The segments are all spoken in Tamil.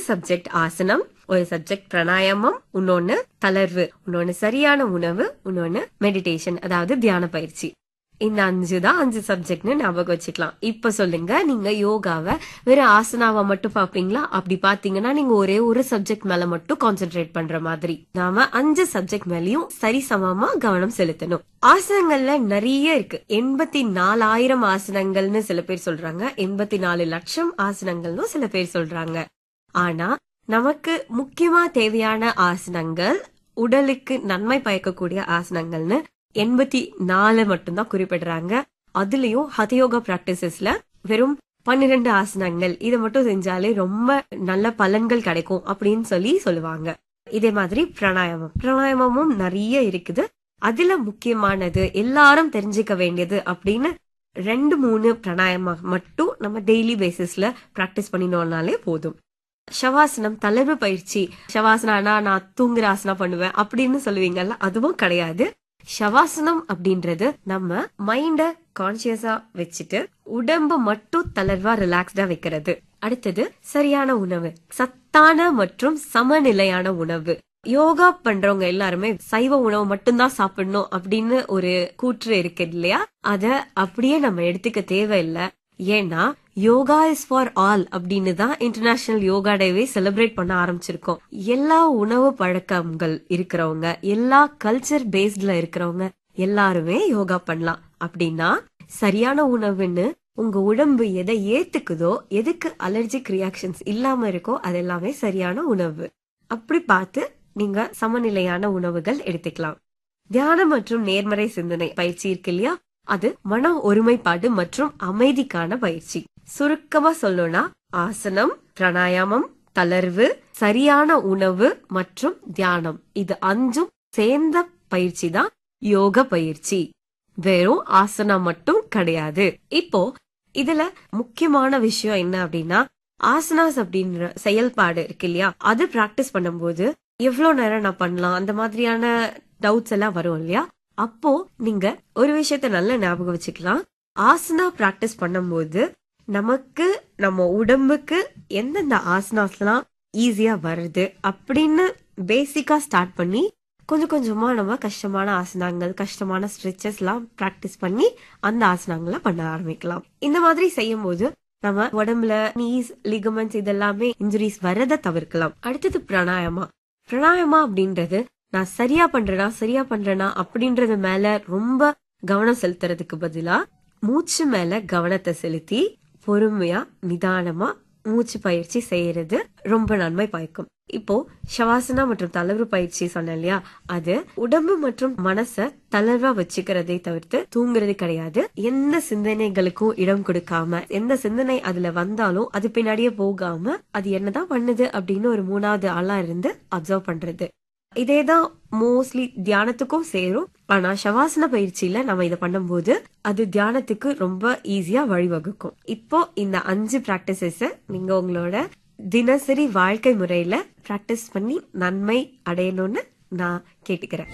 சப்ஜெக்ட் ஆசனம் ஒரு சப்ஜெக்ட் பிராணாயாமம் இன்னொன்னு தளர்வு இன்னொன்னு சரியான உணவு இன்னொன்னு மெடிடேஷன் அதாவது தியான பயிற்சி இந்த அஞ்சு தான் அஞ்சு சப்ஜெக்ட்னு ஞாபகம் வச்சுக்கலாம் இப்ப சொல்லுங்க நீங்க யோகாவை வெறும் ஆசனாவை மட்டும் பாப்பீங்களா அப்படி பாத்தீங்கன்னா நீங்க ஒரே ஒரு சப்ஜெக்ட் மேல மட்டும் கான்சென்ட்ரேட் பண்ற மாதிரி நாம அஞ்சு சப்ஜெக்ட் மேலயும் சரிசமமா கவனம் செலுத்தணும் ஆசனங்கள்ல நிறைய இருக்கு எண்பத்தி நாலாயிரம் ஆசனங்கள்னு சில பேர் சொல்றாங்க எண்பத்தி நாலு லட்சம் ஆசனங்கள்னு சில பேர் சொல்றாங்க ஆனா நமக்கு முக்கியமா தேவையான ஆசனங்கள் உடலுக்கு நன்மை பயக்கக்கூடிய ஆசனங்கள்னு எண்பத்தி நாலு மட்டும்தான் குறிப்பிடுறாங்க அதுலயும் ஹதயோகா பிராக்டிசஸ்ல வெறும் பன்னிரெண்டு ஆசனங்கள் இதை மட்டும் செஞ்சாலே ரொம்ப நல்ல பலன்கள் கிடைக்கும் அப்படின்னு சொல்லி சொல்லுவாங்க இதே மாதிரி பிராணாயாமம் பிராணாயாமமும் நிறைய இருக்குது அதுல முக்கியமானது எல்லாரும் தெரிஞ்சுக்க வேண்டியது அப்படின்னு ரெண்டு மூணு பிராணாயாமம் மட்டும் நம்ம டெய்லி பேசிஸ்ல பிராக்டிஸ் பண்ணினோம்னாலே போதும் ஷவாசனம் தளர்வு பயிற்சி ஷவாசனானா நான் தூங்குற ஆசனா பண்ணுவேன் அப்படின்னு சொல்லுவீங்கல்ல அதுவும் கிடையாது ஷவாசனம் அப்படின்றது நம்ம மைண்ட கான்சியஸா வச்சுட்டு உடம்ப மட்டும் தளர்வா ரிலாக்ஸ்டா வைக்கிறது அடுத்தது சரியான உணவு சத்தான மற்றும் சமநிலையான உணவு யோகா பண்றவங்க எல்லாருமே சைவ உணவு மட்டும்தான் சாப்பிடணும் அப்படின்னு ஒரு கூற்று இருக்கு இல்லையா அத அப்படியே நம்ம எடுத்துக்க தேவையில்லை ஏன்னா யோகா இஸ் ஃபார் ஆல் அப்படின்னு தான் இன்டர்நேஷனல் யோகா டேவே செலிப்ரேட் பண்ண ஆரம்பிச்சிருக்கோம் எல்லா உணவு பழக்கங்கள் இருக்கிறவங்க எல்லா கல்ச்சர் பேஸ்ட்ல இருக்கிறவங்க எல்லாருமே யோகா பண்ணலாம் அப்படின்னா சரியான உணவுன்னு உங்க உடம்பு எதை ஏத்துக்குதோ எதுக்கு அலர்ஜிக் ரியாக்ஷன்ஸ் இல்லாம இருக்கோ அது எல்லாமே சரியான உணவு அப்படி பார்த்து நீங்க சமநிலையான உணவுகள் எடுத்துக்கலாம் தியானம் மற்றும் நேர்மறை சிந்தனை பயிற்சி இருக்கு இல்லையா அது மன ஒருமைப்பாடு மற்றும் அமைதிக்கான பயிற்சி சுருக்கமா சொல்லணும்னா ஆசனம் பிராணாயாமம் தளர்வு சரியான உணவு மற்றும் தியானம் இது அஞ்சும் சேர்ந்த பயிற்சி தான் யோக பயிற்சி வெறும் ஆசனம் மட்டும் கிடையாது இப்போ இதுல முக்கியமான விஷயம் என்ன அப்படின்னா ஆசனாஸ் அப்படின்ற செயல்பாடு இருக்கு இல்லையா அது பிராக்டிஸ் பண்ணும்போது எவ்வளவு நேரம் நான் பண்ணலாம் அந்த மாதிரியான டவுட்ஸ் எல்லாம் வரும் இல்லையா அப்போ நீங்க ஒரு விஷயத்த நல்ல ஞாபகம் வச்சுக்கலாம் ஆசனா பிராக்டிஸ் பண்ணும்போது நமக்கு நம்ம உடம்புக்கு எந்தெந்த ஆசனாஸ்லாம் ஈஸியா வருது அப்படின்னு பேசிக்கா ஸ்டார்ட் பண்ணி கொஞ்சம் கொஞ்சமா நம்ம கஷ்டமான ஆசனங்கள் கஷ்டமான ஸ்ட்ரெச்சஸ் எல்லாம் பிராக்டிஸ் பண்ணி அந்த ஆசனங்களை பண்ண ஆரம்பிக்கலாம் இந்த மாதிரி செய்யும் போது நம்ம உடம்புல நீஸ் லிகமெண்ட்ஸ் இதெல்லாமே இன்ஜுரிஸ் வரத தவிர்க்கலாம் அடுத்தது பிராணாயமா பிராணாயமா அப்படின்றது நான் சரியா பண்றேனா சரியா பண்றேனா அப்படின்றது மேல ரொம்ப கவனம் செலுத்துறதுக்கு பதிலா மூச்சு மேல கவனத்தை செலுத்தி பொறுமையா நிதானமா மூச்சு பயிற்சி செய்யறது ரொம்ப நன்மை பயக்கும் இப்போ ஷவாசனா மற்றும் தளர்வு பயிற்சி சொன்னேன் இல்லையா அது உடம்பு மற்றும் மனச தளர்வா வச்சுக்கிறதை தவிர்த்து தூங்குறது கிடையாது எந்த சிந்தனைகளுக்கும் இடம் கொடுக்காம எந்த சிந்தனை அதுல வந்தாலும் அது பின்னாடியே போகாம அது என்னதான் பண்ணுது அப்படின்னு ஒரு மூணாவது ஆளா இருந்து அப்சர்வ் பண்றது இதேதான் மோஸ்ட்லி தியானத்துக்கும் சேரும் ஆனா சவாசன பயிற்சியில நம்ம இதை பண்ணும்போது அது தியானத்துக்கு ரொம்ப ஈஸியா வழிவகுக்கும் இப்போ இந்த அஞ்சு பிராக்டிசஸ் நீங்க உங்களோட தினசரி வாழ்க்கை முறையில பிராக்டிஸ் பண்ணி நன்மை அடையணும்னு நான் கேட்டுக்கிறேன்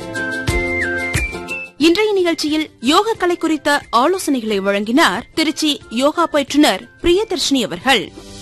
இன்றைய நிகழ்ச்சியில் யோக கலை குறித்த ஆலோசனைகளை வழங்கினார் திருச்சி யோகா பயிற்றுனர் பிரியதர்ஷினி அவர்கள்